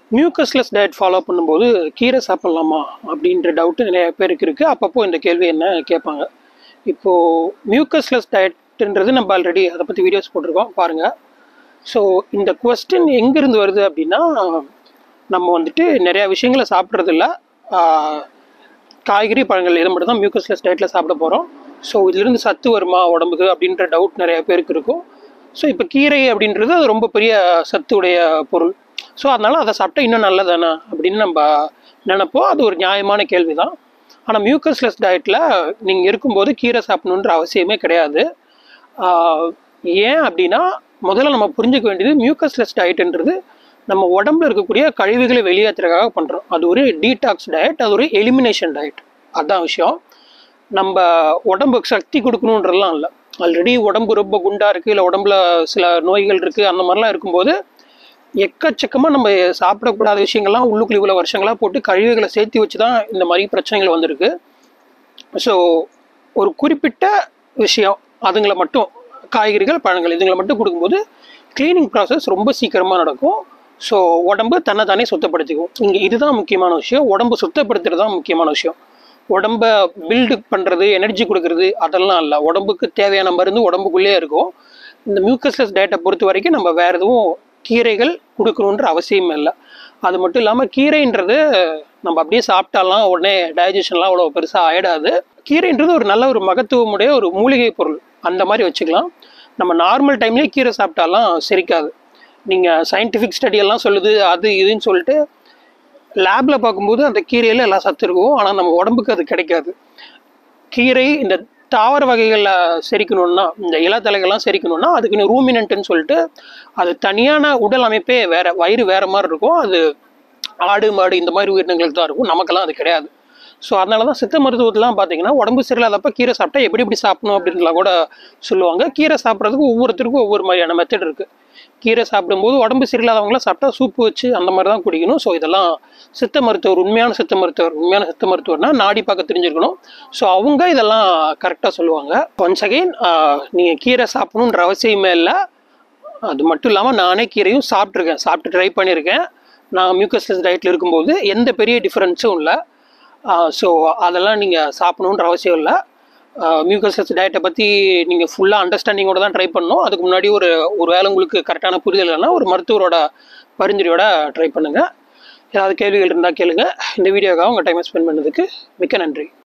mucusless diet follow பண்ணும்போது கீரை சாப்பிட்லாமா அப்படின்ற டவுட்டு நிறைய பேருக்கு இருக்குது அப்பப்போ இந்த கேள்வி என்ன கேட்பாங்க இப்போது மியூக்கஸ்லெஸ் டயட்ன்றது நம்ம ஆல்ரெடி அதை பற்றி வீடியோஸ் போட்டிருக்கோம் பாருங்கள் ஸோ இந்த கொஸ்டின் எங்கேருந்து வருது அப்படின்னா நம்ம வந்துட்டு நிறையா விஷயங்களை சாப்பிட்றதில்ல காய்கறி பழங்கள் இதை மட்டும் தான் மியூக்கஸ்லெஸ் டயட்டில் சாப்பிட போகிறோம் ஸோ இதுலேருந்து சத்து வருமா உடம்புக்கு அப்படின்ற டவுட் நிறைய பேருக்கு இருக்கும் ஸோ இப்போ கீரை அப்படின்றது அது ரொம்ப பெரிய சத்து உடைய பொருள் ஸோ அதனால் அதை சாப்பிட்டா இன்னும் நல்லதானே அப்படின்னு நம்ம நினைப்போம் அது ஒரு நியாயமான கேள்வி தான் ஆனால் மியூக்கஸ்லெஸ் டயட்டில் நீங்கள் இருக்கும்போது கீரை சாப்பிடணுன்ற அவசியமே கிடையாது ஆஹ் ஏன் அப்படின்னா முதல்ல நம்ம புரிஞ்சுக்க வேண்டியது மியூக்கஸ்லெஸ் டயட்ன்றது நம்ம உடம்புல இருக்கக்கூடிய கழிவுகளை வெளியேற்றுறதுக்காக பண்ணுறோம் அது ஒரு டீடாக்ஸ் டயட் அது ஒரு எலிமினேஷன் டயட் அதான் விஷயம் நம்ம உடம்புக்கு சக்தி கொடுக்கணுன்றலாம் இல்லை ஆல்ரெடி உடம்பு ரொம்ப குண்டாக இருக்குது இல்லை உடம்புல சில நோய்கள் இருக்குது அந்த மாதிரிலாம் இருக்கும்போது எக்கச்சக்கமாக நம்ம சாப்பிடக்கூடாத விஷயங்கள்லாம் உள்ளுக்குள்ள இவ்வளோ வருஷங்களாக போட்டு கழிவுகளை சேர்த்து வச்சு தான் இந்த மாதிரி பிரச்சனைகள் வந்திருக்கு ஸோ ஒரு குறிப்பிட்ட விஷயம் அதுங்களை மட்டும் காய்கறிகள் பழங்கள் இதுங்களை மட்டும் கொடுக்கும்போது க்ளீனிங் ப்ராசஸ் ரொம்ப சீக்கிரமாக நடக்கும் ஸோ உடம்பு தன்னை தானே சுத்தப்படுத்திக்கும் இங்கே இதுதான் முக்கியமான விஷயம் உடம்பு சுத்தப்படுத்துறது தான் முக்கியமான விஷயம் உடம்ப பில்டு பண்ணுறது எனர்ஜி கொடுக்கறது அதெல்லாம் இல்லை உடம்புக்கு தேவையான மருந்து உடம்புக்குள்ளே இருக்கும் இந்த மியூக்கஸ்லெஸ் டேட்டை பொறுத்த வரைக்கும் நம்ம வேறு எதுவும் கீரைகள் கொடுக்கணுன்ற அவசியம் இல்லை அது மட்டும் இல்லாமல் கீரைன்றது நம்ம அப்படியே சாப்பிட்டாலாம் உடனே டைஜஷன்லாம் அவ்வளோ பெருசாக ஆயிடாது கீரைன்றது ஒரு நல்ல ஒரு மகத்துவமுடைய ஒரு மூலிகை பொருள் அந்த மாதிரி வச்சுக்கலாம் நம்ம நார்மல் டைம்லேயே கீரை சாப்பிட்டாலாம் செரிக்காது நீங்கள் சயின்டிஃபிக் ஸ்டடி எல்லாம் சொல்லுது அது இதுன்னு சொல்லிட்டு லேபில் பார்க்கும்போது அந்த கீரையில் எல்லாம் சத்து இருக்கும் ஆனால் நம்ம உடம்புக்கு அது கிடைக்காது கீரை இந்த தாவர வகைகளில் செரிக்கணும்னா இந்த இலத்தலைகள்லாம் செரிக்கணும்னா அதுக்கு ரூமினன்ட்னு சொல்லிட்டு அது தனியான உடல் அமைப்பே வேற வயிறு வேற மாதிரி இருக்கும் அது ஆடு மாடு இந்த மாதிரி உயிரினங்களுக்கு தான் இருக்கும் நமக்கெல்லாம் அது கிடையாது ஸோ அதனால தான் சித்த மருத்துவத்திலாம் பார்த்தீங்கன்னா உடம்பு சரியில்லாதப்ப கீரை சாப்பிட்டா எப்படி எப்படி சாப்பிடணும் அப்படின்லாம் கூட சொல்லுவாங்க கீரை சாப்பிட்றதுக்கு ஒவ்வொருத்தருக்கும் ஒவ்வொரு மாதிரியான மெத்தட் இருக்குது கீரை சாப்பிடும்போது உடம்பு சரியில்லாதவங்களாம் சாப்பிட்டா சூப்பு வச்சு அந்த மாதிரி தான் குடிக்கணும் ஸோ இதெல்லாம் சித்த மருத்துவர் உண்மையான சித்த மருத்துவர் உண்மையான சித்த மருத்துவர்னா நாடி பார்க்க தெரிஞ்சிருக்கணும் ஸோ அவங்க இதெல்லாம் கரெக்டாக சொல்லுவாங்க ஒன்ஸ் அகெயின் நீங்கள் கீரை சாப்பிடணுன்ற அவசியமே இல்லை அது மட்டும் இல்லாமல் நானே கீரையும் சாப்பிட்ருக்கேன் சாப்பிட்டு ட்ரை பண்ணியிருக்கேன் நான் மியூக்கஸ்லெஸ் டயட்டில் இருக்கும்போது எந்த பெரிய டிஃப்ரென்ஸும் இல்லை ஸோ அதெல்லாம் நீங்கள் சாப்பிடணுன்ற அவசியம் இல்லை மியூக்கஸ்லெஸ் டயட்டை பற்றி நீங்கள் ஃபுல்லாக அண்டர்ஸ்டாண்டிங்கோட தான் ட்ரை பண்ணணும் அதுக்கு முன்னாடி ஒரு ஒரு வேளை உங்களுக்கு கரெக்டான புரிதல் இல்லைன்னா ஒரு மருத்துவரோட பரிந்துரையோட ட்ரை பண்ணுங்கள் ஏதாவது கேள்விகள் இருந்தால் கேளுங்க இந்த வீடியோக்காக உங்கள் டைமை ஸ்பெண்ட் பண்ணதுக்கு மிக்க நன்றி